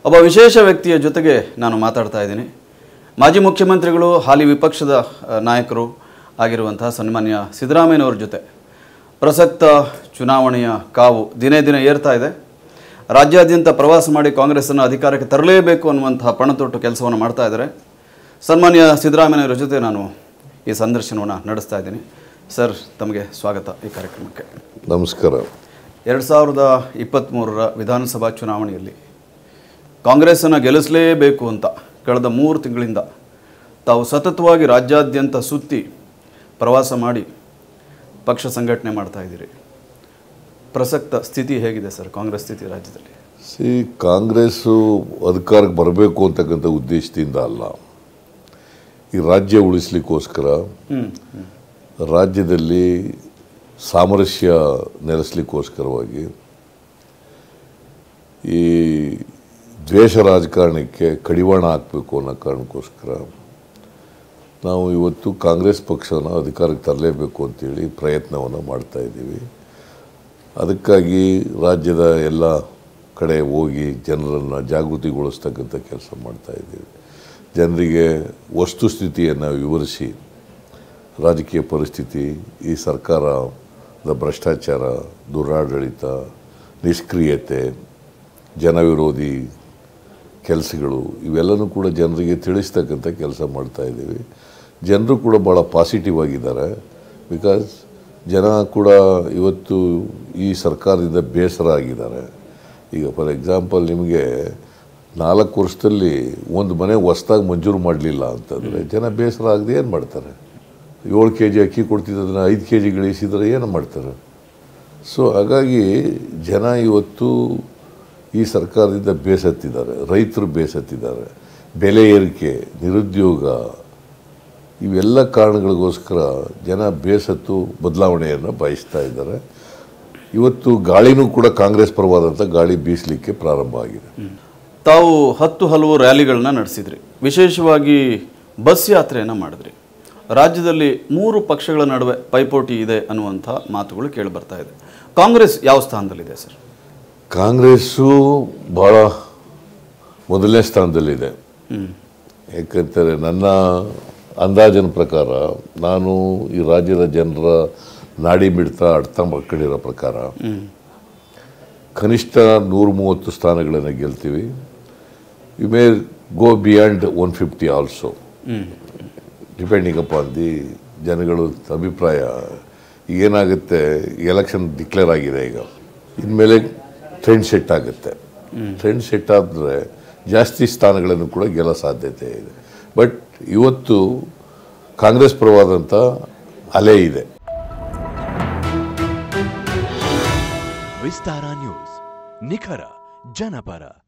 ಒಬ್ಬ ವಿಶೇಷ ವ್ಯಕ್ತಿಯ ಜೊತೆಗೆ ನಾನು ಮಾತಾಡ್ತಾ ಇದ್ದೀನಿ ಮಾಜಿ ಮುಖ್ಯಮಂತ್ರಿಗಳು ಹಾಲಿ ವಿಪಕ್ಷದ ಆ, ನಾಯಕರು ಆಗಿರುವಂತಹ ಸನ್ಮಾನ್ಯ ಸಿದ್ದರಾಮಯ್ಯನವ್ರ ಜೊತೆ ಪ್ರಸಕ್ತ ಚುನಾವಣೆಯ ಕಾವು ದಿನೇ ದಿನೇ ಏರ್ತಾ ಇದೆ ರಾಜ್ಯಾದ್ಯಂತ ಪ್ರವಾಸ ಮಾಡಿ ಕಾಂಗ್ರೆಸ್ಸನ್ನು ಅಧಿಕಾರಕ್ಕೆ ತರಲೇಬೇಕು ಅನ್ನುವಂತಹ ಪಣತೊಟ್ಟು ಕೆಲಸವನ್ನು ಮಾಡ್ತಾ ಇದ್ದಾರೆ ಸನ್ಮಾನ್ಯ ಸಿದ್ದರಾಮಯ್ಯನವರ ಜೊತೆ ನಾನು ಈ ಸಂದರ್ಶನವನ್ನು ನಡೆಸ್ತಾ ಇದ್ದೀನಿ ಸರ್ ತಮಗೆ ಸ್ವಾಗತ ಈ ಕಾರ್ಯಕ್ರಮಕ್ಕೆ ನಮಸ್ಕಾರ ಎರಡು ಸಾವಿರದ ಇಪ್ಪತ್ತ್ಮೂರರ ವಿಧಾನಸಭಾ ಚುನಾವಣೆಯಲ್ಲಿ ಕಾಂಗ್ರೆಸ್ಸನ್ನು ಗೆಲ್ಲಿಸಲೇಬೇಕು ಅಂತ ಕಳೆದ ಮೂರು ತಿಂಗಳಿಂದ ತಾವು ಸತತವಾಗಿ ರಾಜ್ಯಾದ್ಯಂತ ಸುತ್ತಿ ಪ್ರವಾಸ ಮಾಡಿ ಪಕ್ಷ ಸಂಘಟನೆ ಮಾಡ್ತಾ ಇದ್ದೀರಿ ಪ್ರಸಕ್ತ ಸ್ಥಿತಿ ಹೇಗಿದೆ ಸರ್ ಕಾಂಗ್ರೆಸ್ ಸ್ಥಿತಿ ರಾಜ್ಯದಲ್ಲಿ ಸಿ ಕಾಂಗ್ರೆಸ್ಸು ಅಧಿಕಾರಕ್ಕೆ ಬರಬೇಕು ಅಂತಕ್ಕಂಥ ಉದ್ದೇಶದಿಂದ ಅಲ್ಲ ಈ ರಾಜ್ಯ ಉಳಿಸ್ಲಿಕ್ಕೋಸ್ಕರ ರಾಜ್ಯದಲ್ಲಿ ಸಾಮರಸ್ಯ ನೆಲೆಸಲಿಕ್ಕೋಸ್ಕರವಾಗಿ ಈ ದ್ವೇಷ ರಾಜಕಾರಣಕ್ಕೆ ಕಡಿವಾಣ ಹಾಕಬೇಕು ಅನ್ನೋ ಕಾರಣಕ್ಕೋಸ್ಕರ ನಾವು ಇವತ್ತು ಕಾಂಗ್ರೆಸ್ ಪಕ್ಷನ ಅಧಿಕಾರಕ್ಕೆ ತರಲೇಬೇಕು ಅಂತೇಳಿ ಪ್ರಯತ್ನವನ್ನು ಮಾಡ್ತಾ ಇದ್ದೀವಿ ಅದಕ್ಕಾಗಿ ರಾಜ್ಯದ ಎಲ್ಲ ಕಡೆ ಹೋಗಿ ಜನರನ್ನು ಜಾಗೃತಿಗೊಳಿಸ್ತಕ್ಕಂಥ ಕೆಲಸ ಮಾಡ್ತಾ ಇದ್ದೀವಿ ಜನರಿಗೆ ವಸ್ತುಸ್ಥಿತಿಯನ್ನು ವಿವರಿಸಿ ರಾಜಕೀಯ ಪರಿಸ್ಥಿತಿ ಈ ಸರ್ಕಾರದ ಭ್ರಷ್ಟಾಚಾರ ದುರಾಡಳಿತ ನಿಷ್ಕ್ರಿಯತೆ ಜನವಿರೋಧಿ ಕೆಲಸಗಳು ಇವೆಲ್ಲನೂ ಕೂಡ ಜನರಿಗೆ ತಿಳಿಸ್ತಕ್ಕಂಥ ಕೆಲಸ ಮಾಡ್ತಾ ಇದ್ದೀವಿ ಜನರು ಕೂಡ ಭಾಳ ಪಾಸಿಟಿವ್ ಆಗಿದ್ದಾರೆ ಬಿಕಾಸ್ ಜನ ಕೂಡ ಇವತ್ತು ಈ ಸರ್ಕಾರದಿಂದ ಬೇಸರ ಆಗಿದ್ದಾರೆ ಈಗ ಫಾರ್ ಎಕ್ಸಾಂಪಲ್ ನಿಮಗೆ ನಾಲ್ಕು ವರ್ಷದಲ್ಲಿ ಒಂದು ಮನೆ ಹೊಸ್ದಾಗಿ ಮಂಜೂರು ಮಾಡಲಿಲ್ಲ ಅಂತಂದರೆ ಜನ ಬೇಸರ ಆಗದೆ ಏನು ಮಾಡ್ತಾರೆ ಏಳು ಕೆ ಜಿ ಅಕ್ಕಿ ಕೊಡ್ತಿದ್ದದನ್ನ ಐದು ಕೆ ಜಿ ಗಳಿಸಿದರೆ ಏನು ಮಾಡ್ತಾರೆ ಸೊ ಹಾಗಾಗಿ ಜನ ಇವತ್ತು ಈ ಸರ್ಕಾರದಿಂದ ಬೇಸತ್ತಿದ್ದಾರೆ ರೈತರು ಬೇಸತ್ತಿದ್ದಾರೆ ಬೆಲೆ ಏರಿಕೆ ನಿರುದ್ಯೋಗ ಇವೆಲ್ಲ ಕಾರಣಗಳಿಗೋಸ್ಕರ ಜನ ಬೇಸತ್ತು ಬದಲಾವಣೆಯನ್ನು ಬಯಸ್ತಾ ಇದ್ದಾರೆ ಇವತ್ತು ಗಾಳಿನೂ ಕೂಡ ಕಾಂಗ್ರೆಸ್ ಪರವಾದಂಥ ಗಾಳಿ ಬೀಸಲಿಕ್ಕೆ ಪ್ರಾರಂಭ ಆಗಿದೆ ತಾವು ಹತ್ತು ಹಲವು ರ್ಯಾಲಿಗಳನ್ನ ನಡೆಸಿದ್ರಿ ವಿಶೇಷವಾಗಿ ಬಸ್ ಯಾತ್ರೆಯನ್ನು ಮಾಡಿದ್ರಿ ರಾಜ್ಯದಲ್ಲಿ ಮೂರು ಪಕ್ಷಗಳ ನಡುವೆ ಪೈಪೋಟಿ ಇದೆ ಅನ್ನುವಂಥ ಮಾತುಗಳು ಕೇಳಿ ಬರ್ತಾ ಇದೆ ಕಾಂಗ್ರೆಸ್ ಯಾವ ಸ್ಥಾನದಲ್ಲಿದೆ ಸರ್ ಕಾಂಗ್ರೆಸ್ಸು ಭಾಳ ಮೊದಲನೇ ಸ್ಥಾನದಲ್ಲಿದೆ ಯಾಕಂತಾರೆ ನನ್ನ ಅಂದಾಜಿನ ಪ್ರಕಾರ ನಾನು ಈ ರಾಜ್ಯದ ಜನರ ನಾಡಿ ಮಿಡ್ತ ಅರ್ಥ ಮಾಡ್ಕೊಂಡಿರೋ ಪ್ರಕಾರ ಕನಿಷ್ಠ ನೂರ ಮೂವತ್ತು ಸ್ಥಾನಗಳನ್ನು ಗೆಲ್ತೀವಿ you may go beyond one fifty also depending upon the ಜನಗಳು ಅಭಿಪ್ರಾಯ ಏನಾಗುತ್ತೆ ಎಲೆಕ್ಷನ್ ಡಿಕ್ಲೇರ್ ಆಗಿದೆ ಈಗ ಇನ್ಮೇಲೆ ಟ್ರೆಂಡ್ ಸೆಟ್ ಆಗುತ್ತೆ ಟ್ರೆಂಡ್ ಸೆಟ್ ಆದರೆ ಜಾಸ್ತಿ ಸ್ಥಾನಗಳನ್ನು ಕೂಡ ಗೆಲ್ಲೋ ಸಾಧ್ಯತೆ ಇದೆ ಬಟ್ ಇವತ್ತು ಕಾಂಗ್ರೆಸ್ ಪರವಾದಂಥ ಅಲೆ ಇದೆ ವಿಸ್ತಾರ ನ್ಯೂಸ್ ನಿಖರ ಜನಪರ